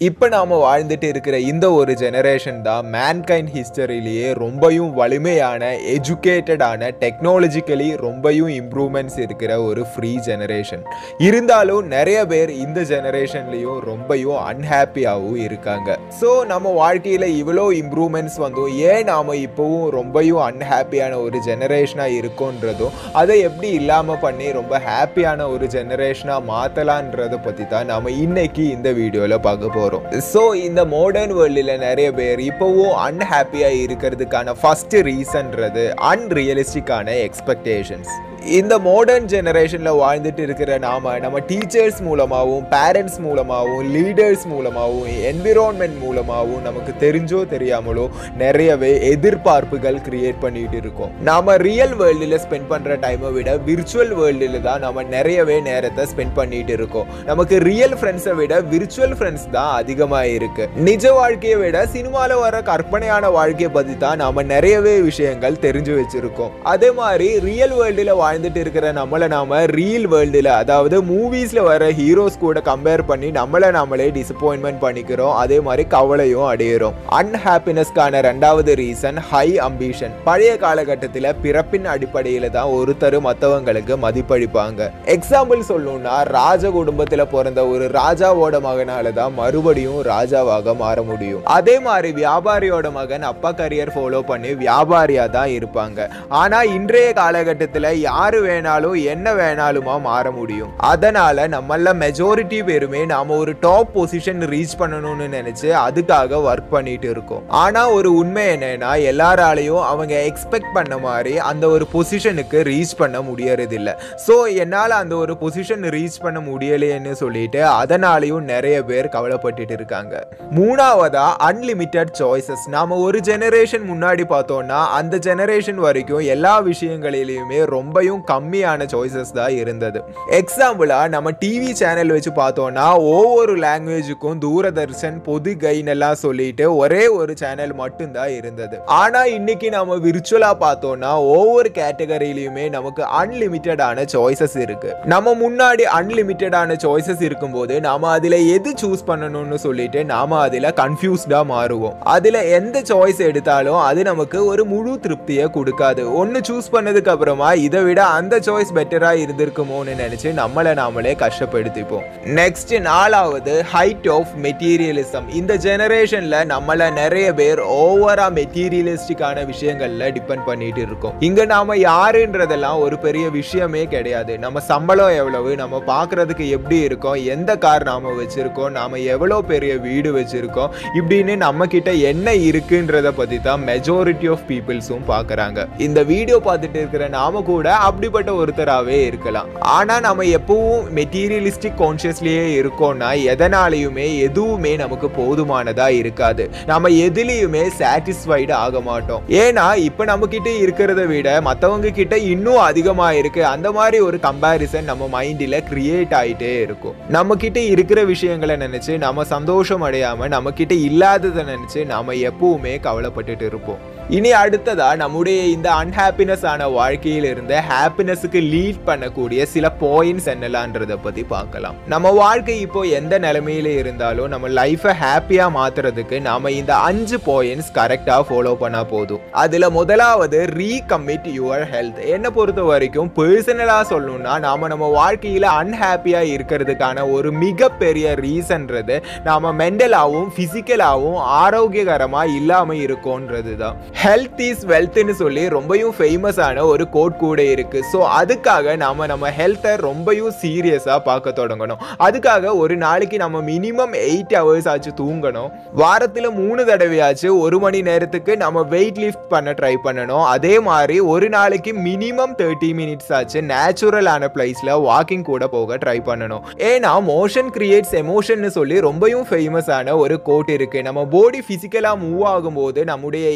இப்போ நாம் வாழ்ந்துட்டு இருக்கிற இந்த ஒரு ஜெனரேஷன் தான் மேன்கைண்ட் ஹிஸ்டரியிலேயே ரொம்பவும் வலிமையான எஜுகேட்டடான டெக்னாலஜிக்கலி ரொம்பவும் இம்ப்ரூவ்மெண்ட்ஸ் இருக்கிற ஒரு ஃப்ரீ ஜெனரேஷன் இருந்தாலும் நிறைய பேர் இந்த ஜெனரேஷன்லேயும் ரொம்பவும் அன்ஹாப்பியாகவும் இருக்காங்க ஸோ நம்ம வாழ்க்கையில் இவ்வளோ இம்ப்ரூவ்மெண்ட்ஸ் வந்தும் ஏன் நாம் இப்போவும் ரொம்பவும் அன்ஹாப்பியான ஒரு ஜெனரேஷனாக இருக்கோன்றதும் அதை எப்படி இல்லாமல் பண்ணி ரொம்ப ஹாப்பியான ஒரு ஜெனரேஷனாக மாற்றலான்றதை பற்றி தான் நாம் இன்னைக்கு இந்த வீடியோவில் பார்க்க போகிறோம் ஸோ இந்த மாடர்ன் வேர்ல்டில் நிறைய பேர் இப்போவும் அன்ஹாப்பியாக இருக்கிறதுக்கான ஃபர்ஸ்ட் ரீசன்றது அன்ரியலிஸ்டிக்கான எக்ஸ்பெக்டேஷன்ஸ் இந்த மாடர்ன் ஜெனரேஷனில் வாழ்ந்துட்டு இருக்கிற நாம நம்ம டீச்சர்ஸ் மூலமாகவும் பேரண்ட்ஸ் மூலமாகவும் லீடர்ஸ் மூலமாகவும் என்விரான்மெண்ட் மூலமாகவும் நமக்கு தெரிஞ்சோ தெரியாமலோ நிறையவே எதிர்பார்ப்புகள் கிரியேட் பண்ணிட்டு இருக்கோம் நாம ரியல் வேர்ல்டில் ஸ்பெண்ட் பண்ணுற டைமை விட விர்ச்சுவல் வேர்ல்டில் தான் நம்ம நிறையவே நேரத்தை ஸ்பெண்ட் பண்ணிட்டு இருக்கோம் நமக்கு ரியல் ஃப்ரெண்ட்ஸை விட விர்ச்சுவல் ஃப்ரெண்ட்ஸ் தான் அதிகமாக இருக்கு நிஜ வாழ்க்கையை விட சினிமாவில் வர கற்பனையான வாழ்க்கையை பற்றி தான் நாம நிறையவே விஷயங்கள் தெரிஞ்சு வச்சிருக்கோம் அதே மாதிரி ரியல் வேர்ல்டில் வாழ்ந்துட்டு இருக்கிற நம்மளை நாம ரியல் வேர்ல்டில் அதாவது மூவிஸில் வர ஹீரோஸ் கூட கம்பேர் பண்ணி நம்மளை நாமளே டிசப்பாயின்மெண்ட் பண்ணிக்கிறோம் அதே மாதிரி கவலையும் அடையிறோம் அன்ஹாப்பினஸ்க்கான ரெண்டாவது ரீசன் ஹை அம்பிஷன் பழைய காலகட்டத்தில் பிறப்பின் அடிப்படையில் தான் ஒருத்தர் மற்றவங்களுக்கு மதிப்பளிப்பாங்க எக்ஸாம்பிள் சொல்லணும்னா ராஜ குடும்பத்தில் பிறந்த ஒரு ராஜாவோட மகனால தான் மறுபடியும் ராஜாவாக மாற முடியும் அதே மாதிரி வியாபாரியோட மகன் அப்பா கரியர் ஃபாலோ பண்ணி வியாபாரியா தான் இருப்பாங்க ஆனா இன்றைய காலகட்டத்தில் யாரு வேணாலும் என்ன வேணாலுமா மாற முடியும் அதனால நம்மள மெஜாரிட்டி பேருமே நாம ஒரு டாப் பொசிஷன் ரீச் பண்ணணும்னு நினைச்சு அதுக்காக ஒர்க் பண்ணிட்டு இருக்கோம் ஆனா ஒரு உண்மை என்னன்னா எல்லாராலையும் அவங்க எக்ஸ்பெக்ட் பண்ண மாதிரி அந்த ஒரு பொசிஷனுக்கு ரீச் பண்ண முடியறது இல்ல ஸோ என்னால் அந்த ஒரு பொசிஷன் ரீச் பண்ண முடியலையேன்னு சொல்லிட்டு அதனாலையும் நிறைய பேர் கவலைப்பட்டுட்டு இருக்காங்க மூணாவதா அன்லிமிட்டெட் சாய்ஸஸ் நாம ஒரு ஜெனரேஷன் முன்னாடி பார்த்தோம்னா அந்த ஜெனரேஷன் வரைக்கும் எல்லா விஷயங்களிலையுமே ரொம்பவும் கம்மியான சாய்ஸஸ் தான் இருந்தது எக்ஸாம்பிளா நம்ம டிவி சேனல் வச்சு பார்த்தோம்னா ஒவ்வொரு லாங்குவேஜுக்கும் தூரதர்ஷன் பொது கைனெல்லாம் சொல்லிட்டு ஒரே ஒரு சேனல் மட்டும்தான் இருந்தது ஆனா இன்னைக்கு நம்ம விர்ச்சுவலா பார்த்தோம்னா ஒவ்வொரு கேட்டகரியிலையுமே நமக்கு அன்லிமிட்டடான சாய்ஸஸ் இருக்கு நம்ம முன்னாடி அன்லிமிட்டடான சாய்ஸஸ் இருக்கும்போது நாம அதுல எது சூஸ் பண்ணணும்னு சொல்லிட்டு நாம அதுல கன்ஃபியூஸ்டா மாறுவோம் அதுல எந்த சாய்ஸ் எடுத்தாலும் அது நமக்கு ஒரு முழு திருப்தியை கொடுக்காது ஒன்னு சூஸ் பண்ணதுக்கு அப்புறமா இதை விட அந்த சாய்ஸ் பெட்டரா இருந்திருக்குமோன்னு நினைச்சு நம்மளை நாமளே கஷ்டப்படுத்திப்போம் நெக்ஸ்ட் நாலாவது ஹைட் ஆஃப் மெட்டீரியலிசம் இந்த ஜெனரேஷன்ல நம்மள நிறைய பேர் ஓவரா மெட்டீரியலிஸ்டிக்கான விஷயங்கள்ல டிபெண்ட் பண்ணிட்டு இருக்கோம் இங்க நாம யாருன்றதெல்லாம் ஒரு பெரிய விஷயமே கிடையாது நம்ம சம்பளம் எவ்வளவு நம்ம பார்க்கிறதுக்கு எப்படி இருக்கோம் எந்த கார் நாம வச்சிருக்கோம் நாம எவ்வளோ பெரிய வீடு வச்சிருக்கோம் இப்படின்னு நம்ம கிட்ட என்ன இருக்குன்றத பத்தி தான் மெஜாரிட்டி ஆஃப் பீப்புள்ஸும் பார்க்கறாங்க இந்த வீடியோ பார்த்துட்டு இருக்கிற நாம கூட அப்படிப்பட்ட ஒருத்தராகவே இருக்கலாம் ஆனா நம்ம எப்பவும் மெட்டீரியலிஸ்டிக் கான்சியஸ்லயே இருக்கோம்னா எதனாலையுமே எதுவுமே நமக்கு போதுமானதா இருக்காது நம்ம எதுலேயுமே சாட்டிஸ்ஃபைடு ஆக மாட்டோம் ஏன்னா இப்போ நம்ம கிட்ட இருக்கிறத விட மற்றவங்க கிட்ட இன்னும் அதிகமா இருக்கு அந்த மாதிரி ஒரு கம்பேரிசன் நம்ம மைண்டில் கிரியேட் ஆயிட்டே இருக்கும் நம்ம கிட்ட இருக்கிற விஷயங்களை நினைச்சு நம்ம சந்தோஷம் அடையாம நம்ம கிட்ட இல்லாததை நினைச்சு நாம எப்பவுமே கவலைப்பட்டுட்டு இருப்போம் இனி அடுத்ததா நம்முடைய இந்த அன்ஹாப்பினஸ் ஆன வாழ்க்கையில இருந்து ஹாப்பினஸுக்கு லீட் பண்ணக்கூடிய சில பாயிண்ட்ஸ் என்னலான்றத பத்தி பார்க்கலாம் நம்ம வாழ்க்கை இப்போ எந்த நிலைமையில இருந்தாலும் நம்ம லைஃபை ஹாப்பியா மாத்துறதுக்கு நாம இந்த அஞ்சு பாயிண்ட்ஸ் கரெக்டா ஃபாலோ பண்ணா போதும் அதுல முதலாவது ரீகமிட் யுவர் ஹெல்த் என்ன பொறுத்த வரைக்கும் பர்சனலா சொல்லணும்னா நாம நம்ம வாழ்க்கையில அன்ஹாப்பியா இருக்கிறதுக்கான ஒரு மிகப்பெரிய ரீசன்றது நாம மென்டலாவும் பிசிக்கலாவும் ஆரோக்கியகரமா இல்லாம இருக்கோன்றது தான் ஹெல்த் இஸ் வெல்த்னு சொல்லி ரொம்பவும் ஃபேமஸான ஒரு கோட் கூட இருக்கு ஸோ அதுக்காக நாம நம்ம ஹெல்த்தை ரொம்பவும் சீரியஸாக பார்க்க தொடங்கணும் அதுக்காக ஒரு நாளைக்கு நம்ம மினிமம் எயிட் ஹவர்ஸ் ஆச்சு தூங்கணும் வாரத்தில் மூணு தடவையாச்சு ஒரு மணி நேரத்துக்கு நம்ம வெயிட் லிஃப்ட் பண்ண ட்ரை பண்ணணும் அதே மாதிரி ஒரு நாளைக்கு மினிமம் தேர்ட்டி மினிட்ஸ் ஆச்சு நேச்சுரலான பிளேஸில் வாக்கிங் கூட போக ட்ரை பண்ணணும் ஏன்னா மோஷன் கிரியேட்ஸ் எமோஷன் சொல்லி ரொம்பவும் ஃபேமஸான ஒரு கோட் இருக்கு நம்ம பாடி ஃபிசிக்கலாக மூவ் ஆகும்போது நம்முடைய emotion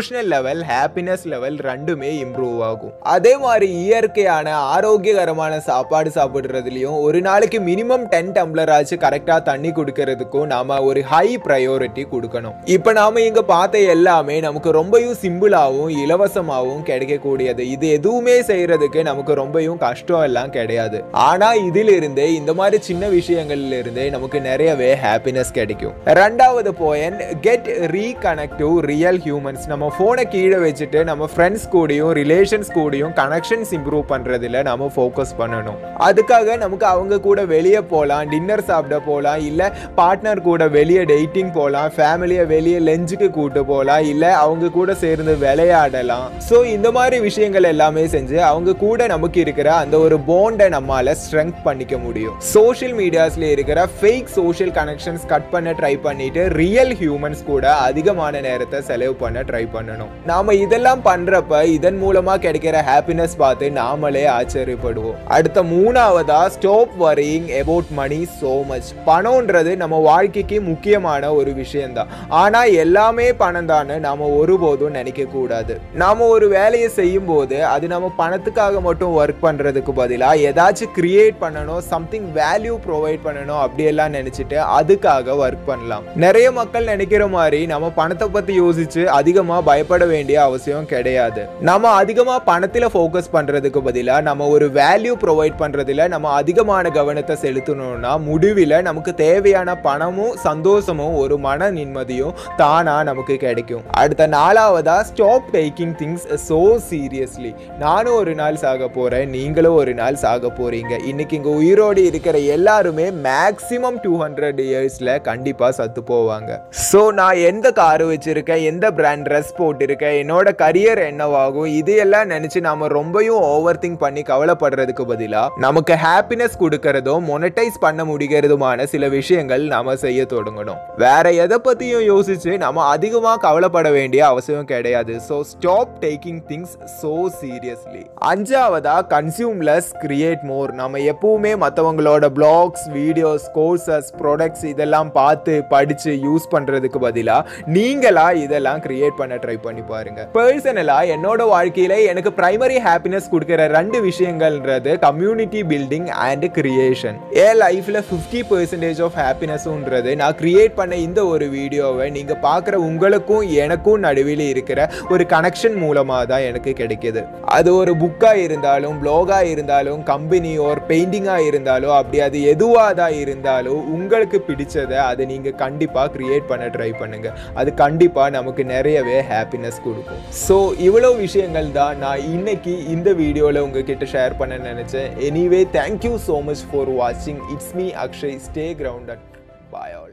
emotional level happiness level ரெண்டுமே இம்ப்ரூவ் ஆகும் அதே மாதிரி இயற்கையான ஆரோக்கியகரமான சாப்பாடு சாப்பிடுறதுலயும் ஒரு நாளைக்கு மினிமம் டென் டம்ளர் ஆச்சு கரெக்டா தண்ணி குடிக்கிறதுக்கும் நாம ஒரு ஹை ப்ரையாரிட்டி கொடுக்கணும் இப்போ நாம இங்க பார்த்த எல்லாமே நமக்கு ரொம்பவும் சிம்பிளாகவும் இலவசமாகவும் கிடைக்கக்கூடியது இது எதுவுமே செய்யறதுக்கு நமக்கு ரொம்பவும் கஷ்டம் எல்லாம் கிடையாது ஆனா இதிலிருந்தே இந்த மாதிரி சின்ன விஷயங்கள்ல இருந்தே நமக்கு நிறையவே ஹாப்பினஸ் கிடைக்கும் ரெண்டாவது point get reconnect to real humans நம்ம போனை கீழே வச்சுட்டு நம்ம ஃப்ரெண்ட்ஸ் கூடயும் ரிலேஷன்ஸ் கூடயும் கனெக்ஷன்ஸ் இம்ப்ரூவ் பண்றதுல நம்ம ஃபோக்கஸ் பண்ணணும் அதுக்காக நமக்கு அவங்க கூட வெளியே போகலாம் டின்னர் சாப்பிட போகலாம் இல்லை பார்ட்னர் கூட வெளியே டேட்டிங் போகலாம் ஃபேமிலியை வெளியே லஞ்சுக்கு கூட்டு போகலாம் இல்லை அவங்க கூட சேர்ந்து விளையாடலாம் ஸோ இந்த மாதிரி விஷயங்கள் எல்லாமே செஞ்சு அவங்க கூட நமக்கு இருக்கிற அந்த ஒரு போண்டை நம்மால ஸ்ட்ரெங்க் பண்ணிக்க முடியும் சோஷியல் மீடியாஸ்ல இருக்கிற ஃபேக் சோஷியல் கனெக்ஷன்ஸ் கட் பண்ண ட்ரை பண்ணிட்டு ரியல் ஹியூமன்ஸ் கூட அதிகமான நேரத்தை செலவு பண்ண ட்ரை பண்ணணும் நாம இதெல்லாம் பண்றப்ப இதன் மூலமா கிடைக்கிற ஹாப்பினஸ் பார்த்து நாமளே ஆச்சரியப்படுவோம் அடுத்த மூணாவதா stop worrying about money so much பணம்ன்றது நம்ம வாழ்க்கைக்கு முக்கியமான ஒரு விஷயம்தான் ஆனா எல்லாமே பணம் தானே நாம ஒருபோதும் நினைக்க கூடாது நாம ஒரு வேலையை செய்யும் போது அது நம்ம பணத்துக்காக மட்டும் ஒர்க் பண்றதுக்கு பதிலா ஏதாச்சும் கிரியேட் பண்ணணும் சம்திங் வேல்யூ ப்ரொவைட் பண்ணணும் அப்படியெல்லாம் நினைச்சிட்டு அதுக்காக ஒர்க் பண்ணலாம் நிறைய மக்கள் நினைக்கிற மாதிரி நம்ம பணத்தை பத்தி யோசிச்சு அதிகமா பயப்பட வேண்டிய அவசியம் கிடையாது நம்ம அதிகமா பணத்துல ஃபோக்கஸ் பண்றதுக்கு பதிலா நம்ம ஒரு வேல்யூ ப்ரொவைட் பண்றதுல நம்ம அதிகமான கவனத்தை செலுத்தணும்னா முடிவில் நமக்கு தேவையான பணமும் சந்தோஷமும் ஒரு மன நிம்மதியும் தானா நமக்கு கிடைக்கும் அடுத்த நாலாவதா stop taking things so seriously நானும் ஒரு நாள் சாக போறேன் நீங்களும் ஒரு நாள் சாக போறீங்க இன்னைக்கு இங்க உயிரோடு இருக்கிற எல்லாருமே மேக்சிமம் டூ ஹண்ட்ரட் இயர்ஸ்ல கண்டிப்பா சத்து போவாங்க ஸோ நான் எந்த காரு வச்சிருக்கேன் எந்த பிராண்ட் ட்ரெஸ் போட்டிருக்கேன் என்னோட கரியர் என்னவாகும் இது எல்லாம் நினைச்சு நாம ரொம்பவும் ஓவர் திங்க் பண்ணி கவலைப்படுறதுக்கு பதிலா நமக்கு ஹாப்பினஸ் கொடுக்கறதும் மொனடைஸ் பண்ண முடிகிறதுமான சில விஷயங்கள் நாம செய்ய தொடங்கணும் வேற எதை பத்தியும் யோசிச்சு நம்ம அதிகமா கவலைப்பட வேண்டிய அவசியம் கிடையாது so stop taking things so seriously அஞ்சாவதா கன்சியூம் லெஸ் கிரியேட் மோர் நம்ம எப்பவுமே மற்றவங்களோட பிளாக்ஸ் வீடியோஸ் கோர்சஸ் ப்ராடக்ட்ஸ் இதெல்லாம் பார்த்து படிச்சு யூஸ் பண்றதுக்கு பதிலா நீங்களா இதெல்லாம் கிரியேட் பண்ண ட்ரை பண்ணி பாருங்க பர்சனலா என்னோட வாழ்க்கையில எனக்கு பிரைமரி ஹாப்பினஸ் கொடுக்கிற ரெண்டு விஷயங்கள்ன்றது கம்யூனிட்டி பில்டிங் அண்ட் கிரியேஷன் என் லைஃப்ல ஃபிஃப்டி பர்சன்டேஜ் ஆஃப் ஹாப்பினஸ்ன்றது நான் கிரியேட் பண்ண இந்த ஒரு வீடியோவை நீங்க பார்க்குற உங்களுக்கும் எனக்கும் நடுவில் இருக்கிற ஒரு கனெக்ஷன் மூலமாக தான் எனக்கு கிடைக்கிது அது ஒரு புக்காக இருந்தாலும் ப்ளாகாக இருந்தாலும் கம்பெனி ஒரு பெயிண்டிங்காக இருந்தாலும் அப்படி அது எதுவாக தான் இருந்தாலும் உங்களுக்கு பிடிச்சதை அதை நீங்கள் கண்டிப்பாக கிரியேட் பண்ண ட்ரை பண்ணுங்க அது கண்டிப்பாக நமக்கு நிறையவே ஹாப்பினஸ் கொடுக்கும் ஸோ இவ்வளோ விஷயங்கள் தான் நான் இன்னைக்கு இந்த வீடியோவில் உங்ககிட்ட ஷேர் பண்ண நினச்சேன் anyway thank you so much for வாட்சிங் it's me Akshay stay grounded bye all